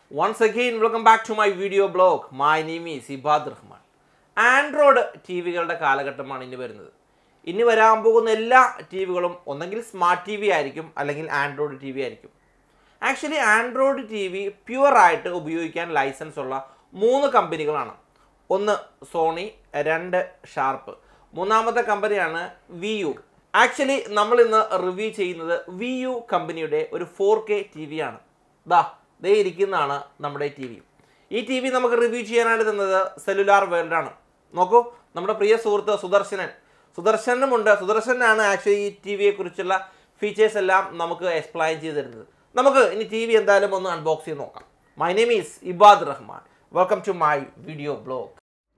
Once again, welcome back to my video blog. My name is Ibad Rahman. Android T വികളുടെ കാലഘട്ടമാണ് ഇനി വരുന്നത് ഇനി വരാൻ പോകുന്ന എല്ലാ ടി വികളും ഒന്നെങ്കിൽ സ്മാർട്ട് ടി വി ആയിരിക്കും അല്ലെങ്കിൽ ആൻഡ്രോയിഡ് ടി വി ആയിരിക്കും ആക്ച്വലി ആൻഡ്രോയിഡ് ടി വി പ്യുവറായിട്ട് ഉപയോഗിക്കാൻ ലൈസൻസ് ഉള്ള മൂന്ന് കമ്പനികളാണ് ഒന്ന് സോണി രണ്ട് ഷാർപ്പ് മൂന്നാമത്തെ കമ്പനിയാണ് വി യു ആക്ച്വലി നമ്മൾ ഇന്ന് റിവ്യൂ ചെയ്യുന്നത് വി യു കമ്പനിയുടെ ഒരു ഫോർ കെ ടി വി ആണ് ദാ ദേ ഇരിക്കുന്നതാണ് നമ്മുടെ ടി വി ഈ ടി വി നമുക്ക് റിവ്യൂ ചെയ്യാനായിട്ട് തന്നത് സെല്ലുലാർ വേൾഡാണ് നോക്കൂ നമ്മുടെ പ്രിയ സുഹൃത്ത് സുദർശനൻ സുദർശനുമുണ്ട് സുദർശനാണ് ആക്ച്വലി ഈ ടി വിയെ കുറിച്ചുള്ള ഫീച്ചേഴ്സ് എല്ലാം നമുക്ക് എക്സ്പ്ലെയിൻ ചെയ്ത് തരുന്നത് നമുക്ക് ഇനി ടി വി എന്തായാലും ഒന്ന് അൺബോക്സ് ചെയ്ത് നോക്കാം my name is Ibad Rahman welcome to my video blog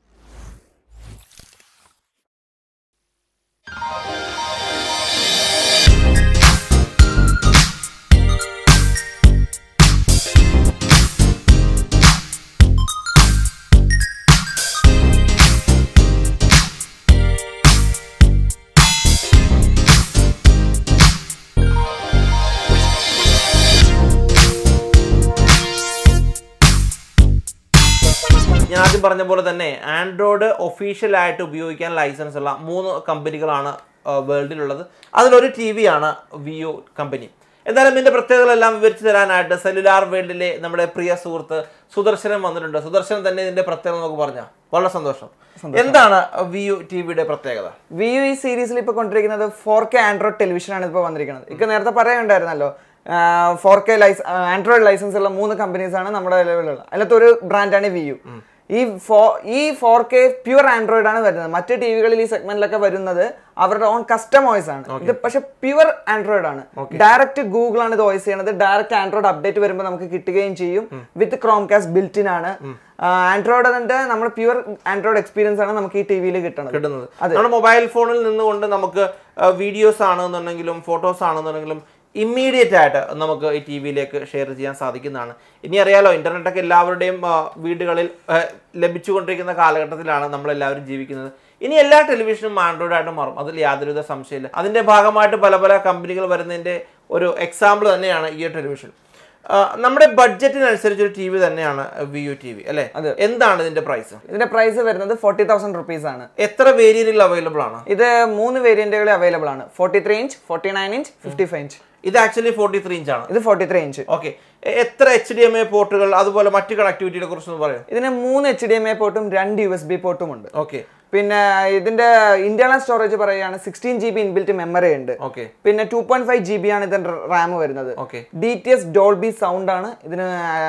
ഞാൻ ആദ്യം പറഞ്ഞ പോലെ തന്നെ ആൻഡ്രോയിഡ് ഒഫീഷ്യലായിട്ട് ഉപയോഗിക്കാൻ ലൈസൻസ് ഉള്ള മൂന്ന് കമ്പനികളാണ് വേൾഡിലുള്ളത് അതിലൊരു ടി വി ആണ് വിയോ കമ്പനി എന്തായാലും ഇതിന്റെ പ്രത്യേകതകളെല്ലാം വിവരിച്ചു തരാനായിട്ട് സെല്ലുലാർ വേൾഡിലെ നമ്മുടെ പ്രിയ സുഹൃത്ത് സുദർശനം വന്നിട്ടുണ്ട് സുദർശനം തന്നെ ഇതിന്റെ പ്രത്യേകത നമുക്ക് പറഞ്ഞാൽ വളരെ സന്തോഷം എന്താണ് വിയു ടി വിയുടെ പ്രത്യേകത വി യു ഈ സീരീസിൽ ഇപ്പോൾ കൊണ്ടിരിക്കുന്നത് ഫോർ കെ ആൻഡ്രോയിഡ് ടെലിവിഷൻ ആണ് ഇപ്പോൾ വന്നിരിക്കുന്നത് ഇപ്പൊ നേരത്തെ പറയുണ്ടായിരുന്നല്ലോ ഫോർ കെ ലൈസ് ആൻഡ്രോയിഡ് ലൈസൻസ് ഉള്ള മൂന്ന് കമ്പനീസ് ആണ് നമ്മുടെ നിലവിലുള്ള അതിനകത്ത് ഒരു ബ്രാൻഡാണ് വി യു ഈ ഫോ ഈ ഫോർ കെ പ്യുവർ ആൻഡ്രോയിഡ് ആണ് വരുന്നത് മറ്റ് ടി വികളിൽ ഈ സെഗ്മെന്റിലൊക്കെ വരുന്നത് അവരുടെ ഓൺ കസ്റ്റമോയ്സ് ആണ് ഇത് പക്ഷെ പ്യുവർ ആൻഡ്രോയിഡ് ആണ് ഡയറക്റ്റ് ഗൂഗിൾ ആണ് ഇത് വോയിസ് ചെയ്യുന്നത് ഡയറക്റ്റ് ആൻഡ്രോയിഡ് അപ്ഡേറ്റ് വരുമ്പോൾ നമുക്ക് കിട്ടുകയും ചെയ്യും വിത്ത് ക്രോം കാസ് ബിൽറ്റിൻ ആണ് ആൻഡ്രോയിഡ് അതിന്റെ നമ്മുടെ പ്യുവർ ആൻഡ്രോയിഡ് എക്സ്പീരിയൻസ് ആണ് നമുക്ക് ഈ ടി വിയിൽ കിട്ടുന്നത് കിട്ടുന്നത് നമ്മുടെ മൊബൈൽ ഫോണിൽ നിന്നുകൊണ്ട് നമുക്ക് വീഡിയോസ് ആണെന്നുണ്ടെങ്കിലും ഫോട്ടോസ് ആണെന്നുണ്ടെങ്കിലും ഇമ്മീഡിയറ്റ് ആയിട്ട് നമുക്ക് ഈ ടി വിയിലേക്ക് ഷെയർ ചെയ്യാൻ സാധിക്കുന്നതാണ് ഇനി അറിയാലോ ഇന്റർനെറ്റൊക്കെ എല്ലാവരുടെയും ആ, വീടുകളിൽ ആ, ലഭിച്ചുകൊണ്ടിരിക്കുന്ന കാലഘട്ടത്തിലാണ് നമ്മളെല്ലാവരും ജീവിക്കുന്നത് ഇനി എല്ലാ ടെലിവിഷനും ആൻഡ്രോയിഡ് ആയിട്ട് മാറും അതിൽ യാതൊരുവിധ സംശയമില്ല അതിന്റെ ഭാഗമായിട്ട് പല പല കമ്പനികൾ വരുന്നതിന്റെ ഒരു എക്സാമ്പിൾ തന്നെയാണ് ഈ ഒരു ടെലിവിഷൻ ആ, നമ്മുടെ ബഡ്ജറ്റിനനുസരിച്ച് ഒരു ടി വി തന്നെയാണ് വി യു ടി വി അല്ലേ എന്താണ് ഇതിന്റെ പ്രൈസ് ഇതിന്റെ പ്രൈസ് വരുന്നത് ഫോർട്ടി തൗസൻഡ് റുപ്പീസ് ആണ് എത്ര വേരിയന്റുകൾ അവൈലബിൾ ആണ് ഇത് മൂന്ന് വേരിയന്റുകൾ അവൈലബിൾ ആണ് forty three inch forty nine inch fifty five inch ഇത് ആക്ച്വലി ഫോർട്ടി ത്രീ ഇഞ്ച് ആണ് ഇത് ഫോർട്ടി ത്രീ ഇഞ്ച് ഓക്കെ എത്ര എച്ച് ഡി എം എ പോർട്ടുകൾ അതുപോലെ മറ്റു കണക്ടിവിറ്റിയെ കുറിച്ചൊന്ന് പറയും ഇതിന് മൂന്ന് എച്ച് ഡി എം എ പോർട്ടും രണ്ട് യു എസ് ബി പോർട്ടും ഉണ്ട് ഓക്കെ പിന്നെ ഇതിന്റെ ഇന്റേണൽ സ്റ്റോറേജ് പറയുകയാണ് sixteen G B inbuilt memory ഉണ്ട് ഓക്കെ പിന്നെ two point five G B ആണ് ഇതിന്റെ റാം വരുന്നത് okay D T S Dolby sound ആണ് ഇതിന്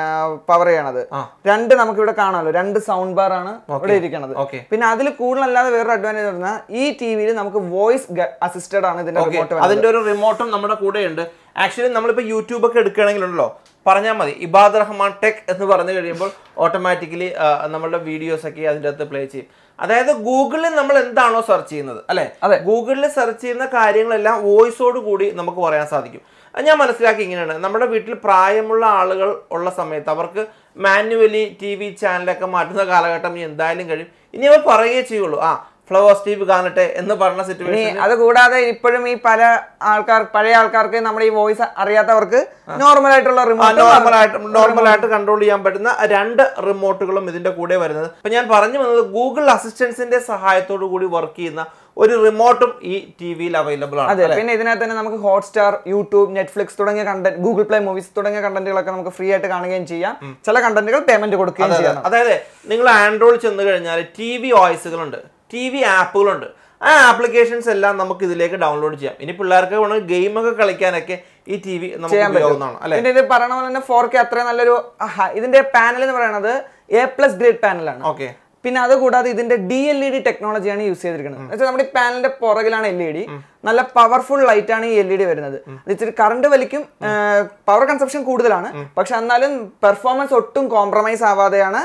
പവർ ചെയ്യണത് ആ. രണ്ട് നമുക്ക് ഇവിടെ കാണാമല്ലോ രണ്ട് സൗണ്ട് ബാർ ആണ് ഇവിടെ ഇരിക്കുന്നത് ഓക്കെ പിന്നെ അതിൽ കൂടുതലല്ലാതെ വേറൊരു അഡ്വാൻറ്റേജ് പറഞ്ഞാൽ ഈ ടി വിയിൽ നമുക്ക് വോയിസ് അസിസ്റ്റഡ് ആണ് ഇതിന്റെ ഓക്കെ റിമോട്ട് അതിന്റെ ഒരു റിമോട്ടും നമ്മുടെ കൂടെ ഉണ്ട് ആക്ച്വലി നമ്മളിപ്പോൾ യൂട്യൂബ് ഒക്കെ എടുക്കുകയാണെങ്കിലുണ്ടല്ലോ പറഞ്ഞാൽ മതി ഇബാദ് റഹ്മാൻ ടെക് എന്ന് പറഞ്ഞു കഴിയുമ്പോൾ ഓട്ടോമാറ്റിക്കലി നമ്മളുടെ വീഡിയോസ് ഒക്കെ അതിൻ്റെ അകത്ത് പ്ലേ ചെയ്യും അതായത് ഗൂഗിളിൽ നമ്മൾ എന്താണോ സെർച്ച് ചെയ്യുന്നത് അല്ലെ അതെ. ഗൂഗിളിൽ സെർച്ച് ചെയ്യുന്ന കാര്യങ്ങളെല്ലാം വോയിസോട് കൂടി നമുക്ക് പറയാൻ സാധിക്കും അത് ഞാൻ മനസ്സിലാക്കി ഇങ്ങനെയാണ് നമ്മുടെ വീട്ടിൽ പ്രായമുള്ള ആളുകൾ ഉള്ള സമയത്ത് അവർക്ക് മാനുവലി ടി വി ചാനലൊക്കെ മാറ്റുന്ന കാലഘട്ടം ഇനി എന്തായാലും കഴിയും ഇനി അവർ പറയുകയേ ചെയ്യുള്ളൂ ആ ഫ്ലവേഴ്സ് ടി വി കാണട്ടെ എന്ന് പറഞ്ഞ ഇനി സിറ്റുവേഷൻ അത് കൂടാതെ ഇപ്പോഴും ഈ പല ആൾക്കാർ പഴയ ആൾക്കാർക്ക് നമ്മുടെ ഈ വോയിസ് അറിയാത്തവർക്ക് നോർമൽ ആയിട്ടുള്ള റിമോട്ട് നോർമലായിട്ട് നോർമലായിട്ട് കൺട്രോൾ ചെയ്യാൻ പറ്റുന്ന രണ്ട് റിമോട്ടുകളും ഇതിന്റെ കൂടെ വരുന്നത് അപ്പൊ ഞാൻ പറഞ്ഞു വന്നത് ഗൂഗിൾ അസിസ്റ്റൻസിന്റെ സഹായത്തോടു കൂടി വർക്ക് ചെയ്യുന്ന ഒരു റിമോട്ടും ഈ ടി വിയിൽ അവൈലബിൾ ആണ് അതെ പിന്നെ ഇതിനകത്ത് തന്നെ നമുക്ക് ഹോട്ട്സ്റ്റാർ യൂട്യൂബ് നെറ്റ്ഫ്ലിക്സ് തുടങ്ങിയ കണ്ടന്റ് ഗൂഗിൾ പ്ലേ മൂവീസ് തുടങ്ങിയ കണ്ടന്റുകളൊക്കെ നമുക്ക് ഫ്രീ ആയിട്ട് കാണുകയും ചെയ്യാം ചില കണ്ടന്റുകൾ പേയ്മെന്റ് കൊടുക്കുകയും ചെയ്യണം അതായത് നിങ്ങൾ ആൻഡ്രോയിഡ് ചെന്ന് കഴിഞ്ഞാൽ ടി വി വോയിസുകളുണ്ട് ടി വി ആപ്പുകളുണ്ട് ആ ആപ്ലിക്കേഷൻസ് എല്ലാം നമുക്ക് ഇതിലേക്ക് ഡൗൺലോഡ് ചെയ്യാം ഇനി പിള്ളേർക്ക് വേണമെങ്കിൽ ഗെയിമൊക്കെ കളിക്കാനൊക്കെ ഈ ടി വി നമുക്ക് ഉപയോഗമാണ് അല്ലെ പിന്നെ ഇത് പറയണ പോലെ തന്നെ ഫോർ കെ അത്രയും നല്ലൊരു ഹ- ഇതിന്റെ പാനൽ എന്ന് പറയുന്നത് എ പ്ലസ് ഗ്രേഡ് പാനലാണ് ഓക്കെ പിന്നെ അത് കൂടാതെ ഇതിന്റെ ഡി എൽ ഇ ഡി ടെക്നോളജിയാണ് യൂസ് ചെയ്തിരിക്കുന്നത് എന്ന് വെച്ചാൽ നമ്മുടെ ഈ പാനലിന്റെ പുറകിലാണ് എൽ ഇ ഡി നല്ല പവർഫുൾ ലൈറ്റ് ആണ് ഈ എൽ ഇ ഡി വരുന്നത് അത് ഇച്ചിരി കറണ്ട് വലിക്കും പവർ കൺസപ്ഷൻ കൂടുതലാണ് പക്ഷെ എന്നാലും പെർഫോമൻസ് ഒട്ടും കോംപ്രമൈസ് ആവാതെയാണ്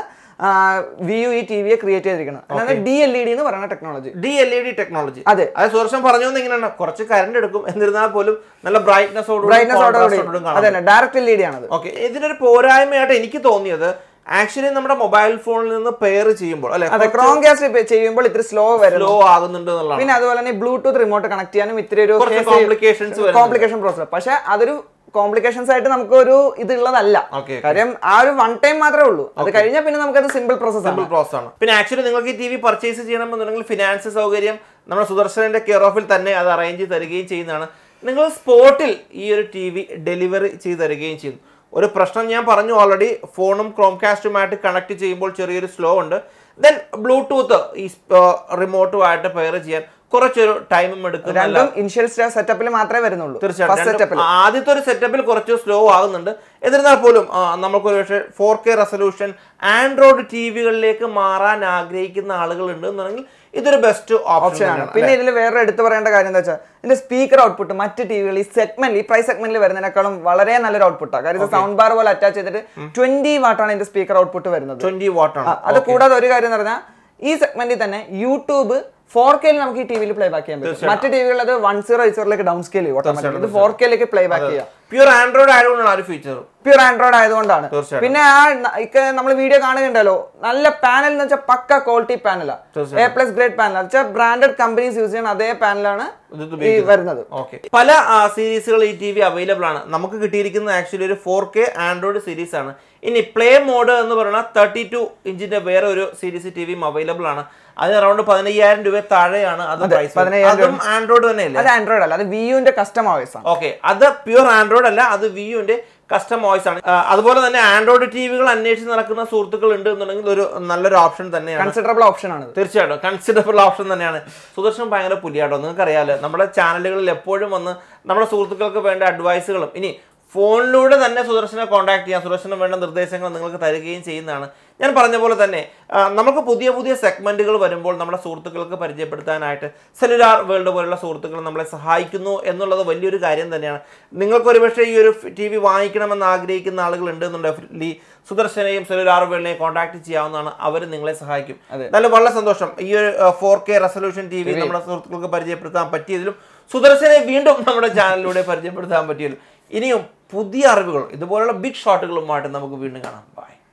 വി യു ഈ ടി വിയെ ക്രിയേറ്റ് ചെയ്തിരിക്കുന്നത് അതായത് ഡി എൽ ഇ ഡി എന്ന് പറയുന്ന technology D L E D technology അതെ. അത് സുദർശൻ പറഞ്ഞു ഇങ്ങനെയാണ് കുറച്ച് കറണ്ട് എടുക്കും എന്നിരുന്നാൽ പോലും നല്ല ബ്രൈറ്റ്നസോടും ബ്രൈറ്റ്നസ് അതെ തന്നെ ഡയറക്റ്റ് എൽ ഇ ഡി ആണത് ഓക്കെ ഇതിനൊരു പോരായ്മയായിട്ട് എനിക്ക് തോന്നിയത് ആക്ച്വലി നമ്മുടെ മൊബൈൽ ഫോണിൽ നിന്ന് പെയർ ചെയ്യുമ്പോൾ അല്ലെ അതെ ക്രോം ഗ്യാസ് ചെയ്യുമ്പോൾ ഇത്തിരി സ്ലോ വരും സ്ലോ ആകുന്നുണ്ട് എന്നുള്ളതാണ് പിന്നെ അതുപോലെ തന്നെ ബ്ലൂടൂത്ത് റിമോട്ട് കണക്ട് ചെയ്യാനും ഇത്തിരി ഒരു കുറച്ച് complications വരുന്നുണ്ട്. കോംപ്ലിക്കേഷൻ പ്രോസസ് പക്ഷെ അതൊരു കോംപ്ലിക്കേഷൻസ് ആയിട്ട് നമുക്ക് ഒരു ഇതുള്ളതല്ല ഓക്കെ കാര്യം ആ ഒരു വൺ ടൈം മാത്രമേ ഉള്ളൂ അത് കഴിഞ്ഞാൽ പിന്നെ നമുക്കത് സിമ്പിൾ പ്രോസസ് ആണ് സിമ്പിൾ പ്രോസസ് ആണ് പിന്നെ ആക്ച്വലി നിങ്ങൾക്ക് ഈ ടി വി പർച്ചേസ് ചെയ്യണമെന്നുണ്ടെങ്കിൽ ഫിനാൻസ് സൗകര്യം നമ്മുടെ സുദർശനന്റെ കെയർ ഓഫിൽ തന്നെ അത് അറേഞ്ച് ചെയ്ത് തരികയും ചെയ്യുന്നതാണ് നിങ്ങൾ സ്പോട്ടിൽ ഈ ഒരു ടി വി ഡെലിവറി ചെയ്ത് തരികയും ചെയ്യുന്നു ഒരു പ്രശ്നം ഞാൻ പറഞ്ഞു ഓൾറെഡി ഫോണും ക്രോംകാസ്റ്റുമായിട്ട് കണക്ട് ചെയ്യുമ്പോൾ ചെറിയൊരു സ്ലോ ഉണ്ട് ദെൻ ബ്ലൂടൂത്ത് ഈ റിമോട്ടുമായിട്ട് പെയർ ചെയ്യാൻ കുറച്ചൊരു ടൈമും എടുക്കും രണ്ടും ഇനിഷ്യൽ സെറ്റപ്പിൽ മാത്രമേ വരുന്നുള്ളൂ ഫസ്റ്റ് തീർച്ചയായിട്ടും സെറ്റപ്പിൽ രണ്ടും ആദ്യത്തെ ഒരു സെറ്റപ്പിൽ കുറച്ച് സ്ലോ ആകുന്നുണ്ട് എന്നിരുന്നാൽ പോലും ആ, നമുക്കൊരു പക്ഷേ four K resolution Android T വികളിലേക്ക് മാറാൻ ആഗ്രഹിക്കുന്ന ആളുകൾ ഉണ്ട് എന്നുണ്ടെങ്കിൽ ഇതൊരു ബെസ്റ്റ് ഓപ്ഷൻ ഓപ്ഷൻ ആണ് ആണ് പിന്നെ ഇതിൽ വേറെ എടുത്തു പറയേണ്ട കാര്യം എന്താ വെച്ചാൽ ഇതിന്റെ സ്പീക്കർ ഔട്ട്പുട്ട് മറ്റ് ടിവികൾ ഈ സെഗ്മെന്റ് ഈ പ്രൈസ് സെഗ്മെന്റിൽ വരുന്നതിനേക്കാളും വളരെ നല്ലൊരു ഔട്ട്പുട്ടാണ് കാര്യം ഇത് സൗണ്ട് ബാർ പോലെ അറ്റാച്ച് ചെയ്തിട്ട് ട്വന്റി വാട്ടാണ് ഇതിന്റെ സ്പീക്കർ ഔട്ട്പുട്ട് വരുന്നത് ട്വന്റി വാട്ട് ആ, ആണ് അത് കൂടാതെ ഒരു കാര്യം എന്ന് പറഞ്ഞാൽ ഈ സെഗ്മെന്റിൽ തന്നെ യൂട്യൂബ് ഫോർ കെയിൽ നമുക്ക് ഈ ടിവിയിൽ പ്ലേ ബാക്ക് ചെയ്യാൻ പറ്റും മറ്റ് ടിവികളിൽ അത് വൺ സീറോ സീറോയിലേക്ക് ഡൗൺ സ്കെയിൽ ചെയ്യും ഓട്ടോമാറ്റിക് ഇത് ഫോർ കെയിലേക്ക് പ്ലേ ബാക്ക് ചെയ്യാം പ്യൂർ ആൻഡ്രോയിഡ് ആയതുകൊണ്ടാണ് ആ ഒരു ഫീച്ചർ പ്യൂർ ആൻഡ്രോയിഡ് ആയതുകൊണ്ടാണ് തീർച്ചയായിട്ടും. പിന്നെ ആ നമ്മൾ വീഡിയോ കാണുന്നുണ്ടല്ലോ നല്ല പാനൽ എന്ന് വെച്ചാൽ പക്ക ക്വാളിറ്റി പാനലാണ് എ പ്ലസ് ഗ്രേഡ് പാനൽ വെച്ചാൽ ബ്രാൻഡഡ് കമ്പനീസ് യൂസ് ചെയ്യുന്ന അതേ പാനലാണ് ഈ വരുന്നത് ഓക്കെ പല സീരീസുകൾ ഈ ടി വി അവൈലബിൾ ആണ് നമുക്ക് കിട്ടിയിരിക്കുന്നത് ആക്ച്വലി ഒരു ഫോർ കെ ആൻഡ്രോയിഡ് സീരീസ് ആണ് ഇനി പ്ലേ മോഡ് എന്ന് പറയുന്ന തേർട്ടി ടു ഇഞ്ചിന്റെ വേറെ ഒരു സീരീസ് ടി വിയും അവൈലബിൾ ആണ് അത് അറൗണ്ട് പതിനയ്യായിരം രൂപ താഴെയാണ് അത് പ്രൈസ് അതും ആൻഡ്രോയിഡ് തന്നെയല്ലേ അത് ആൻഡ്രോയിഡ് അല്ല അത് വിയുവിന്റെ കസ്റ്റമേഴ്സ് ആണ് ഓക്കെ അത് പ്യുവർ ആൻഡ്രോയിഡ് അല്ല അത് വിയുവിന്റെ കസ്റ്റം വോയിസ് ആണ് ആ, അതുപോലെ തന്നെ ആൻഡ്രോയിഡ് ടി വികൾ അന്വേഷിച്ച് നടക്കുന്ന സുഹൃത്തുക്കൾ ഉണ്ട് എന്നുണ്ടെങ്കിൽ ഒരു നല്ലൊരു ഓപ്ഷൻ തന്നെയാണ് കൺസിഡറബിൾ ഓപ്ഷൻ ആണ് തീർച്ചയായിട്ടും കൺസിഡറബിൾ ഓപ്ഷൻ തന്നെയാണ് സുദർശൻ ഭയങ്കര പുലിയാട്ടോ നിങ്ങൾക്ക് അറിയാലോ നമ്മുടെ ചാനലുകളിൽ എപ്പോഴും വന്ന് നമ്മുടെ സുഹൃത്തുക്കൾക്ക് വേണ്ട അഡ്വൈസുകളും ഇനി ഫോണിലൂടെ തന്നെ സുദർശനെ കോൺടാക്ട് ചെയ്യാം സുദർശന് വേണ്ട നിർദ്ദേശങ്ങൾ നിങ്ങൾക്ക് തരികയും ചെയ്യുന്നതാണ് ഞാൻ പറഞ്ഞ പോലെ തന്നെ ആ, നമുക്ക് പുതിയ പുതിയ സെഗ്മെന്റുകൾ വരുമ്പോൾ നമ്മുടെ സുഹൃത്തുക്കൾക്ക് പരിചയപ്പെടുത്താനായിട്ട് സെല്ലുലാർ വേൾഡ് പോലുള്ള സുഹൃത്തുക്കൾ നമ്മളെ സഹായിക്കുന്നു എന്നുള്ളത് വലിയൊരു കാര്യം തന്നെയാണ് നിങ്ങൾക്ക് ഒരുപക്ഷെ ഈ ഒരു ടി വി വാങ്ങിക്കണമെന്ന് ആഗ്രഹിക്കുന്ന ആളുകൾ ഉണ്ടെന്നുണ്ടെങ്കിൽ ഈ സുദർശനെയും സെല്ലുലാർ വേൾഡിനെയും കോൺടാക്ട് ചെയ്യാവുന്നതാണ് അവർ നിങ്ങളെ സഹായിക്കും എന്നാലും വളരെ സന്തോഷം ഈ ഒരു four K resolution T V നമ്മുടെ സുഹൃത്തുക്കൾക്ക് പരിചയപ്പെടുത്താൻ പറ്റിയതിലും സുദർശനെ വീണ്ടും നമ്മുടെ ചാനലിലൂടെ പരിചയപ്പെടുത്താൻ പറ്റിയതിലും ഇനിയും പുതിയ അറിവുകൾ ഇതുപോലുള്ള ബിഗ് ഷോട്ടുകളുമായിട്ട് നമുക്ക് വീണ്ടും കാണാം ബൈ